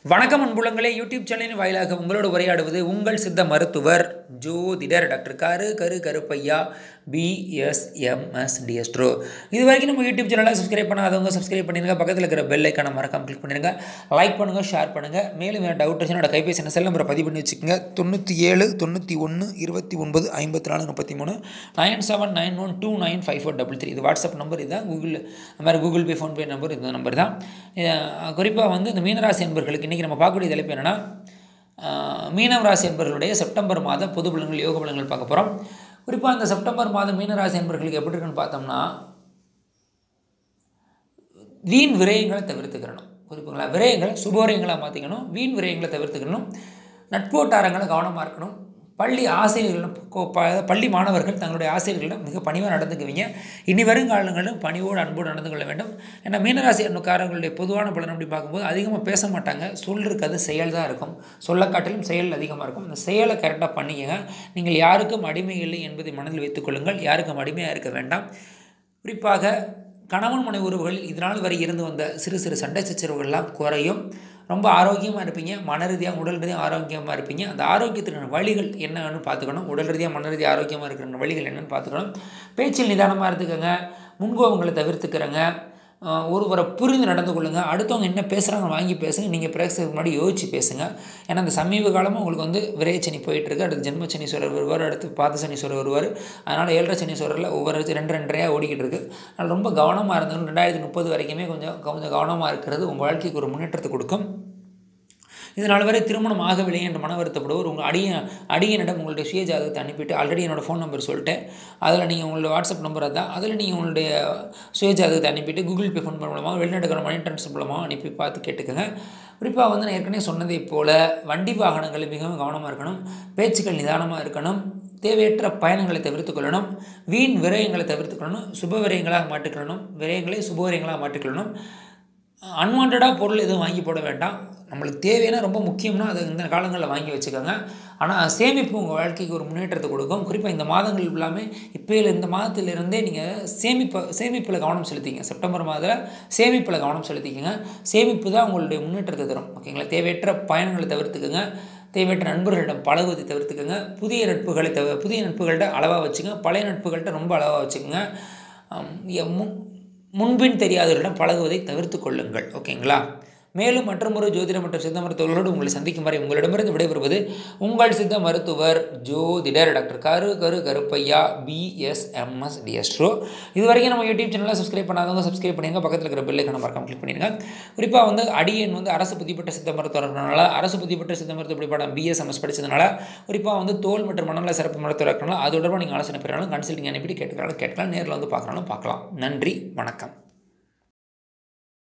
வணக்கம் அன்புலங்களே யூடியூப் சேனலின் வாயிலாக உங்களோடு உரையாடுவது உங்கள் சித்த மருத்துவர் ஜோதிடர் டாக்டர் கரு கரு கருப்பையா பிஎஸ்எம்எஸ் டிஎஸ்ட்ரோ இது வரைக்கும் நம்ம யூடியூப் சேனலை சப்ஸ்கிரைப் பண்ணாதவங்க சப்ஸ்கிரைப் பண்ணிடுங்க பக்கத்தில் இருக்கிற பெல் ஐக்கான மறக்காம கிளிக் பண்ணிடுங்க லைக் பண்ணுங்கள் ஷேர் பண்ணுங்கள் மேலும் வேறு டவுட் என்னோட கைபேசி செல் நம்பரை பதிவு பண்ணி வச்சுக்கோங்க தொண்ணூற்றி ஏழு தொண்ணூற்றி ஒன்று இருபத்தி ஒன்பது ஐம்பத்தி நாலு முப்பத்தி மூணு nine seven nine one two nine five four double three இது வாட்ஸ்அப் நம்பர் இதுதான் கூகுள் அது மாதிரி கூகுள் பே ஃபோன்பே நம்பர் இந்த நம்பர் தான் குறிப்பாக வந்து இந்த மீனராசி என்பர்களுக்கு இன்றைக்கி நம்ம பார்க்கக்கூடிய தலைப்பு என்னென்னா மீனம் ராசி என்பவர்களுடைய செப்டம்பர் மாத பொது பலன்கள் யோக பலன்கள் பார்க்க போகிறோம் குறிப்பாக இந்த செப்டம்பர் மாதம் மீனராசி என்பர்களுக்கு எப்படி இருக்குன்னு பார்த்தோம்னா வீண் விரயங்களை தவிர்த்துக்கிறணும் குறிப்புங்களா விரயங்களை சுபோரயங்களாக மாற்றிக்கணும் வீண் விரயங்களை தவிர்த்துக்கணும் நட்போட்டாரங்களை கவனமாக இருக்கணும் பள்ளி ஆசிரியர்களிடம் கோ- ப- பள்ளி மாணவர்கள் தங்களுடைய ஆசிரியர்களிடம் மிக பணிவாக நடந்துக்குவீங்க இனி வருங்காலங்களிலும் பணிவோடு அன்போடு நடந்து கொள்ள வேண்டும் ஏன்னா மீனராசி எண்ணுக்காரங்களுடைய பொதுவான பலன் அப்படி பார்க்கும்போது அதிகமாக பேச மாட்டாங்க சொல் இருக்காது செயல் தான் இருக்கும் சொல்ல காட்டிலும் செயல் அதிகமாக இருக்கும் அந்த செயலை கரெக்டாக பண்ணிக்கங்க நீங்கள் யாருக்கும் அடிமை இல்லை என்பதை மனதில் வைத்துக்கொள்ளுங்கள் யாருக்கும் அடிமையாக இருக்க வேண்டாம் குறிப்பாக கணவன் மனை உறவுகளில் இதனால் வரை இருந்து வந்த சிறு சிறு சண்டை சச்சரவுகள்லாம் குறையும் ரொம்ப ஆரோக்கியமாக இருப்பீங்க மன ரீதியாக உடல் ரீதியாக ஆரோக்கியமாக இருப்பீங்க அந்த ஆரோக்கியத்துக்கான வழிகள் என்னன்னு பார்த்துக்கணும் உடல் ரீதியாக மன ரீதியாக ஆரோக்கியமாக இருக்கிற வழிகள் என்னன்னு பார்த்துக்கணும் பேச்சில் நிதானமாக இருந்துக்கோங்க முன்கோபங்களை தவிர்த்துக்கிறங்க ஆஹ் ஒருவரை புரிந்து நடந்து கொள்ளுங்கள் அடுத்தவங்க என்ன பேசுகிறாங்க வாங்கி பேசுங்க நீங்கள் பேசுறதுக்கு முன்னாடி யோசிச்சு பேசுங்க ஏன்னா அந்த சமீப காலமாக உங்களுக்கு வந்து விரைச்சனி போயிட்டுருக்கு அடுத்து ஜென்ம சனீஸ்வரர் வருவார் அடுத்து பாத சனீஸ்வரர் வருவார் அதனால் ஏழரை சனீஸ்வரரில் ஒவ்வொரு ரெண்டு ரெண்டரையாக ஓடிக்கிட்டு இருக்கு அதனால் ரொம்ப கவனமாக இருந்தவங்க ரெண்டாயிரத்தி முப்பது வரைக்குமே கொஞ்சம் கொஞ்சம் கவனமாக இருக்கிறது உங்கள் வாழ்க்கைக்கு ஒரு முன்னேற்றத்தை கொடுக்கும் இது நாள் வரை திருமணம் ஆகவில்லை என்று மன வருத்தப்படுவோர் உங்கள் அடிய அடியனிடம் உங்களுடைய சுய ஜாதகத்தை அனுப்பிட்டு ஆல்ரெடி என்னோடய ஃபோன் நம்பர் சொல்லிட்டேன் அதில் நீங்கள் உங்களுடைய வாட்ஸ்அப் நம்பர் தான் அதில் நீங்கள் உங்களுடைய சுய ஜாதகத்தை அனுப்பிட்டு கூகுள் பே ஃபோன் மூலமாக வெளிநாட்டுக்கான மணி ட்ரான்ஸ்ஃபர் மூலமாக அனுப்பி பார்த்து கேட்டுக்கோங்க குறிப்பாக வந்து நான் ஏற்கனவே சொன்னதை போல் வண்டி வாகனங்கள் மிகவும் கவனமாக இருக்கணும் பேச்சுக்கள் நிதானமாக இருக்கணும் தேவையற்ற பயணங்களை தவிர்த்து கொள்ளணும் வீண் விரயங்களை தவிர்த்து கொள்ளணும் சுப விரயங்களாக மாற்றிக்கொள்ளணும் விரயங்களை சுப விரயங்களாக மாற்றிக்கொள்ளணும் அன்வான்டாக பொருள் எதுவும் வாங்கி போட வேண்டாம் நம்மளுக்கு தேவையான ரொம்ப முக்கியம்னா அதை இந்த காலங்களில் வாங்கி வச்சுக்கோங்க ஆனால் சேமிப்பு உங்கள் வாழ்க்கைக்கு ஒரு முன்னேற்றத்தை கொடுக்கும் குறிப்பாக இந்த மாதங்கள் எல்லாமே இப்போயில் இந்த மாதத்திலிருந்தே நீங்கள் சேமிப்பை சேமிப்பில் கவனம் செலுத்திங்க செப்டம்பர் மாதத்தில் சேமிப்பில் கவனம் செலுத்திக்கங்க சேமிப்பு தான் உங்களுடைய முன்னேற்றத்தை தரும் ஓகேங்களா தேவையற்ற பயணங்களை தவிர்த்துக்கோங்க தேவையற்ற நண்பர்களிடம் பழகுவதை தவிர்த்துக்கோங்க புதிய நட்புகளை தவிர புதிய நட்புகள்கிட்ட அளவாக வச்சுங்க பழைய நட்புகள்கிட்ட ரொம்ப அளவாக வச்சுக்கோங்க ஆம், எ- மு- முன்பின் தெரியாதவர்களிடம் பழகுவதை தவிர்த்து கொள்ளுங்கள் ஓகேங்களா மேலும் மற்றொரு ஜோதிடம் மற்றும் சித்த மருத்துவர்களோடு உங்களை சந்திக்கும் வரை உங்களிடமிருந்து விடைபெறுவது உங்கள் சித்த மருத்துவர் ஜோதிடர் டாக்டர் கரு கரு கருப்பையா பிஎஸ்எம்எஸ் டிஎஸ்ட்ரோ இது வரைக்கும் நம்ம யூடியூப் சேனலை சப்ஸ்கிரைப் பண்ணாதவங்க சப்ஸ்கிரைப் பண்ணிடுங்க பக்கத்தில் இருக்கிற பெல்லைக்கான மறக்காம கிளிக் பண்ணிடுங்க குறிப்பாக வந்து அடியன் வந்து அரசு புத்திப்பட்ட சித்த மருத்துவர்களால அரசு புத்திப்பட்ட சித்த மருத்துவ படிப்பாடம் பிஎஸ்எம்எஸ் படித்ததுனால குறிப்பாக வந்து தோல் மற்றும் மனநல சிறப்பு மருத்துவர் இருக்கனால அது தொடர்பாக நீங்கள் ஆலோசனை பெறாலும் கன்சல்டிங் அனுப்பிட்டு கேட்டுக்கலாம் கேட்கலாம் நேரில் வந்து பார்க்குறாலும் பார்க்கலாம் நன்றி வணக்கம்